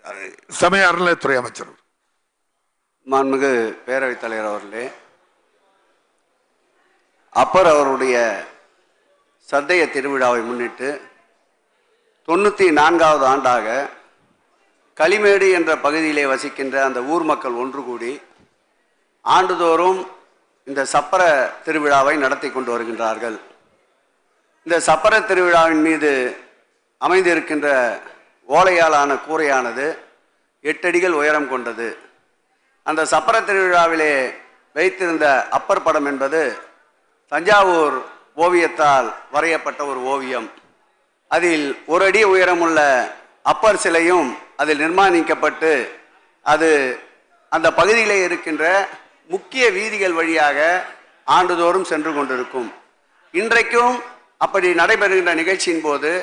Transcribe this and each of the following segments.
சமய அறநிலையத்துறை அமைச்சர் மாண்புமிகு பேரவைத் தலைவர் அவர்களே அப்பர் அவருடைய சதய திருவிழாவை முன்னிட்டு தொண்ணூற்றி நான்காவது ஆண்டாக களிமேடு என்ற பகுதியிலே வசிக்கின்ற அந்த ஊர் மக்கள் ஒன்று கூடி ஆண்டுதோறும் இந்த சப்பர திருவிழாவை நடத்தி கொண்டு வருகின்றார்கள் இந்த சப்பர திருவிழாவின் மீது அமைந்திருக்கின்ற ஓலையாலான கூரையானது எட்டடிகள் உயரம் கொண்டது அந்த சப்பர திருவிழாவிலே வைத்திருந்த அப்பர் படம் என்பது தஞ்சாவூர் ஓவியத்தால் வரையப்பட்ட ஒரு ஓவியம் அதில் ஒரு அடி உயரமுள்ள அப்பர் சிலையும் அதில் நிர்மாணிக்கப்பட்டு அது அந்த பகுதியிலே இருக்கின்ற முக்கிய வீதிகள் வழியாக ஆண்டுதோறும் சென்று கொண்டிருக்கும் இன்றைக்கும் அப்படி நடைபெறுகின்ற நிகழ்ச்சியின் போது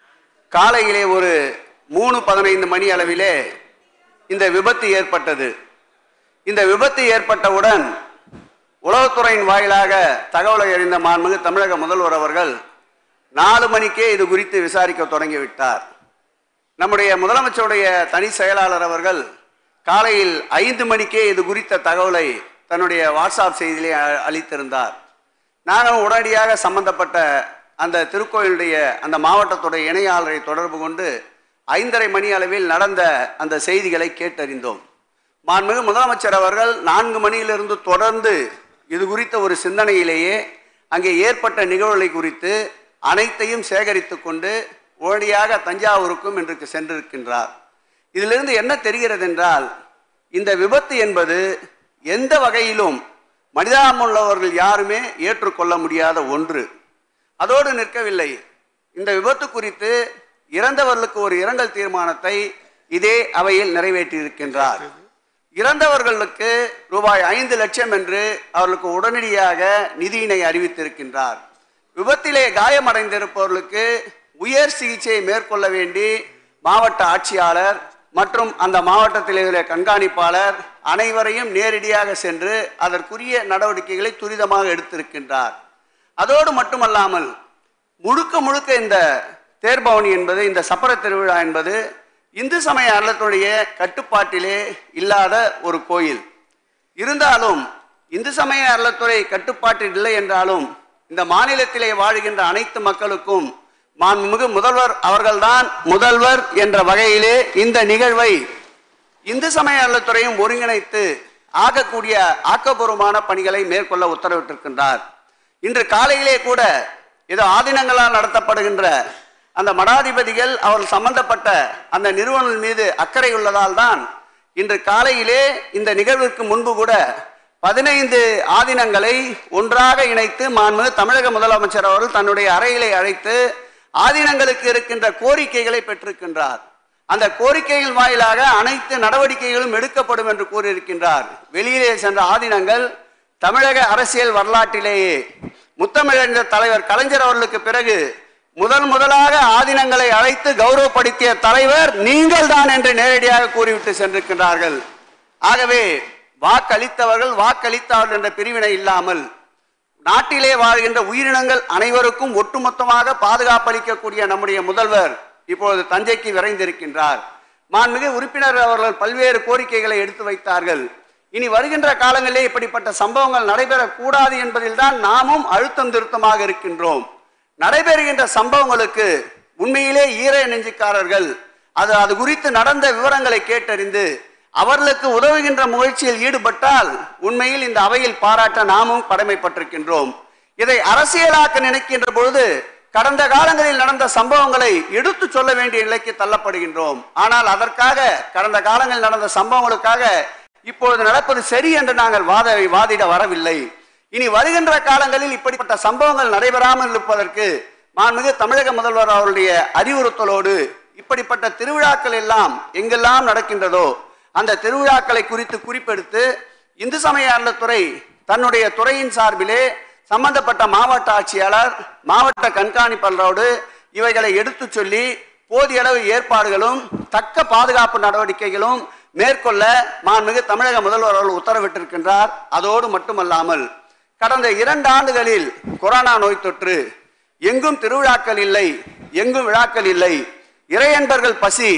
காலையிலே ஒரு மூணு பதினைந்து மணி அளவிலே இந்த விபத்து ஏற்பட்டது இந்த விபத்து ஏற்பட்டவுடன் உளவுத்துறையின் வாயிலாக தகவலை அறிந்த மாண்புமிகு தமிழக முதல்வர் அவர்கள் நாலு மணிக்கே இது குறித்து விசாரிக்க தொடங்கிவிட்டார் நம்முடைய முதலமைச்சருடைய தனி செயலாளர் அவர்கள் காலையில் ஐந்து மணிக்கே இது குறித்த தகவலை தன்னுடைய வாட்ஸ்அப் செய்தியிலே அ- அளித்திருந்தார் நானும் உடனடியாக சம்பந்தப்பட்ட அந்த திருக்கோயிலுடைய அந்த மாவட்டத்துடைய இணையாளரை தொடர்பு கொண்டு ஐந்தரை மணி அளவில் நடந்த அந்த செய்திகளை கேட்டறிந்தோம் மாண்புமிகு முதலமைச்சர் அவர்கள் நான்கு மணியிலிருந்து தொடர்ந்து இது குறித்த ஒரு சிந்தனையிலேயே அங்கே ஏற்பட்ட நிகழ்வுகளை குறித்து அனைத்தையும் சேகரித்து கொண்டு உடனடியாக தஞ்சாவூருக்கும் இன்றைக்கு சென்றிருக்கின்றார் இதிலிருந்து என்ன தெரிகிறது என்றால் இந்த விபத்து என்பது எந்த வகையிலும் மனிதாமுள்ளவர்கள் யாருமே ஏற்றுக்கொள்ள முடியாத ஒன்று அதோடு நிற்கவில்லை இந்த விபத்து குறித்து இறந்தவர்களுக்கு ஒரு இரங்கல் தீர்மானத்தை இதே அவையில் நிறைவேற்றியிருக்கின்றார் இறந்தவர்களுக்கு ரூபாய் ஐந்து லட்சம் என்று அவர்களுக்கு உடனடியாக நிதியினை அறிவித்திருக்கின்றார் விபத்திலே காயமடைந்திருப்பவர்களுக்கு உயர் சிகிச்சை மேற்கொள்ள வேண்டி மாவட்ட ஆட்சியாளர் மற்றும் அந்த மாவட்டத்தில் இருக்கிற கண்காணிப்பாளர் அனைவரையும் நேரடியாக சென்று அதற்குரிய நடவடிக்கைகளை துரிதமாக எடுத்திருக்கின்றார் அதோடு மட்டுமல்லாமல் முழுக்க முழுக்க இந்த தேர்பவனி என்பது இந்த சப்பர திருவிழா என்பது இந்து சமய அறத்துடைய கட்டுப்பாட்டிலே இல்லாத ஒரு கோயில் இருந்தாலும் இந்து சமய அறத்துறை கட்டுப்பாட்டில் இல்லை என்றாலும் இந்த மாநிலத்திலே வாழ்கின்ற அனைத்து மக்களுக்கும் மாண்புமிகு முதல்வர் அவர்கள்தான் முதல்வர் என்ற வகையிலே இந்த நிகழ்வை இந்து சமய அறத்துறையும் ஒருங்கிணைத்து ஆகக்கூடிய ஆக்கப்பூர்வமான பணிகளை மேற்கொள்ள உத்தரவிட்டிருக்கின்றார் இன்று காலையிலே கூட ஏதோ ஆதீனங்களால் நடத்தப்படுகின்ற அந்த மடாதிபதிகள் அவர் சம்பந்தப்பட்ட அந்த நிறுவனம் மீது அக்கறை உள்ளதால் தான் இன்று காலையிலே இந்த நிகழ்விற்கு முன்பு கூட பதினைந்து ஆதீனங்களை ஒன்றாக இணைத்து மாண்பு தமிழக முதலமைச்சர் அவர்கள் தன்னுடைய அறையிலே அழைத்து ஆதீனங்களுக்கு இருக்கின்ற கோரிக்கைகளை பெற்றிருக்கின்றார் அந்த கோரிக்கைகள் வாயிலாக அனைத்து நடவடிக்கைகளும் எடுக்கப்படும் என்று கூறியிருக்கின்றார் வெளியிலே சென்ற ஆதீனங்கள் தமிழக அரசியல் வரலாற்றிலேயே முத்தமிழறிஞர் தலைவர் கலைஞர் அவர்களுக்கு பிறகு முதல் முதலாக ஆதீனங்களை அழைத்து கௌரவப்படுத்திய தலைவர் நீங்கள் தான் என்று நேரடியாக கூறிவிட்டு சென்றிருக்கின்றார்கள் ஆகவே வாக்களித்தவர்கள் வாக்களித்தவர்கள் என்ற பிரிவினை இல்லாமல் நாட்டிலே வாழ்கின்ற உயிரினங்கள் அனைவருக்கும் ஒட்டுமொத்தமாக பாதுகாப்பளிக்கக்கூடிய நம்முடைய முதல்வர் இப்பொழுது தஞ்சைக்கு விரைந்திருக்கின்றார் மாண்புமிகு உறுப்பினர் அவர்கள் பல்வேறு கோரிக்கைகளை எடுத்து வைத்தார்கள் இனி வருகின்ற காலங்களிலே இப்படிப்பட்ட சம்பவங்கள் நடைபெறக்கூடாது என்பதில்தான் நாமும் அழுத்தம் திருத்தமாக இருக்கின்றோம் நடைபெறுகின்ற சம்பவங்களுக்கு உண்மையிலே ஈர நெஞ்சுக்காரர்கள் அது அது குறித்து நடந்த விவரங்களை கேட்டறிந்து அவர்களுக்கு உதவுகின்ற முயற்சியில் ஈடுபட்டால் உண்மையில் இந்த அவையில் பாராட்ட நாமும் கடமைப்பட்டிருக்கின்றோம் இதை அரசியலாக்க நினைக்கின்ற பொழுது கடந்த காலங்களில் நடந்த சம்பவங்களை எடுத்து சொல்ல வேண்டிய நிலைக்கு தள்ளப்படுகின்றோம் ஆனால் அதற்காக கடந்த காலங்களில் நடந்த சம்பவங்களுக்காக இப்பொழுது நடப்பது சரி என்று நாங்கள் வாத வாதிட வரவில்லை இனி வருகின்ற காலங்களில் இப்படிப்பட்ட சம்பவங்கள் நடைபெறாமல் இருப்பதற்கு மாண்புமிகு தமிழக முதல்வர் அவருடைய அறிவுறுத்தலோடு இப்படிப்பட்ட திருவிழாக்கள் எல்லாம் எங்கெல்லாம் நடக்கின்றதோ அந்த திருவிழாக்களை குறித்து குறிப்பெடுத்து இந்து சமய அறத்துறை தன்னுடைய துறையின் சார்பிலே சம்பந்தப்பட்ட மாவட்ட ஆட்சியாளர் மாவட்ட கண்காணிப்பாளரோடு இவைகளை எடுத்துச் சொல்லி போதிய அளவு ஏற்பாடுகளும் தக்க பாதுகாப்பு நடவடிக்கைகளும் மேற்கொள்ள மாண்புமிகு தமிழக முதல்வர் அவர்கள் உத்தரவிட்டிருக்கின்றார் அதோடு மட்டுமல்லாமல் கடந்த இரண்டு ஆண்டுகளில் கொரோனா நோய் தொற்று எங்கும் திருவிழாக்கள் இல்லை எங்கும் விழாக்கள் இல்லை இறையன்பர்கள் பசி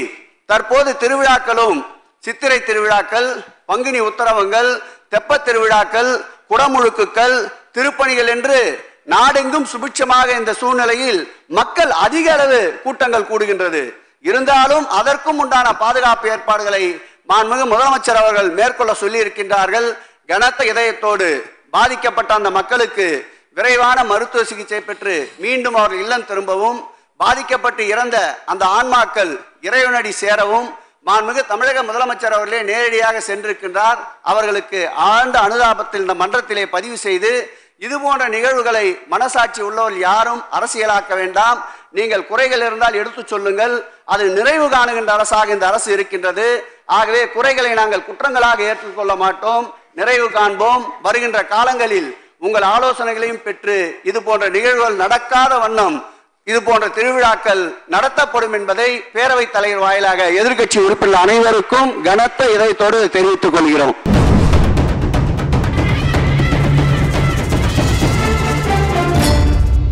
தற்போது திருவிழாக்களும் சித்திரை திருவிழாக்கள் பங்குனி உத்தரவங்கள் தெப்பத் திருவிழாக்கள் குடமுழுக்குகள் திருப்பணிகள் என்று நாடெங்கும் சுபிட்சமாக இந்த சூழ்நிலையில் மக்கள் அதிக அளவு கூட்டங்கள் கூடுகின்றது இருந்தாலும் அதற்கும் உண்டான பாதுகாப்பு ஏற்பாடுகளை மாண்புமிகு முதலமைச்சர் அவர்கள் மேற்கொள்ள சொல்லி இருக்கின்றார்கள் கனத்த இதயத்தோடு பாதிக்கப்பட்ட அந்த மக்களுக்கு விரைவான மருத்துவ சிகிச்சை பெற்று மீண்டும் அவர்கள் இல்லம் திரும்பவும் பாதிக்கப்பட்டு இறந்த அந்த ஆன்மாக்கள் இறைவனடி சேரவும் மாண்புமிகு தமிழக முதலமைச்சர் அவர்களே நேரடியாக சென்றிருக்கின்றார் அவர்களுக்கு ஆழ்ந்த அனுதாபத்தில் இந்த மன்றத்திலே பதிவு செய்து இது போன்ற நிகழ்வுகளை மனசாட்சி உள்ளவர்கள் யாரும் அரசியலாக்க வேண்டாம் நீங்கள் குறைகள் இருந்தால் எடுத்துச் சொல்லுங்கள் அது நிறைவு காணுகின்ற அரசாக இந்த அரசு இருக்கின்றது ஆகவே குறைகளை நாங்கள் குற்றங்களாக ஏற்றுக்கொள்ள மாட்டோம் நிறைவு காண்போம் வருகின்ற காலங்களில் உங்கள் ஆலோசனைகளையும் பெற்று இது போன்ற நிகழ்வுகள் நடக்காத வண்ணம் இது போன்ற திருவிழாக்கள் நடத்தப்படும் என்பதை பேரவைத் தலைவர் வாயிலாக எதிர்க்கட்சி உறுப்பினர் அனைவருக்கும் கனத்த இதயத்தோடு தெரிவித்துக் கொள்கிறோம்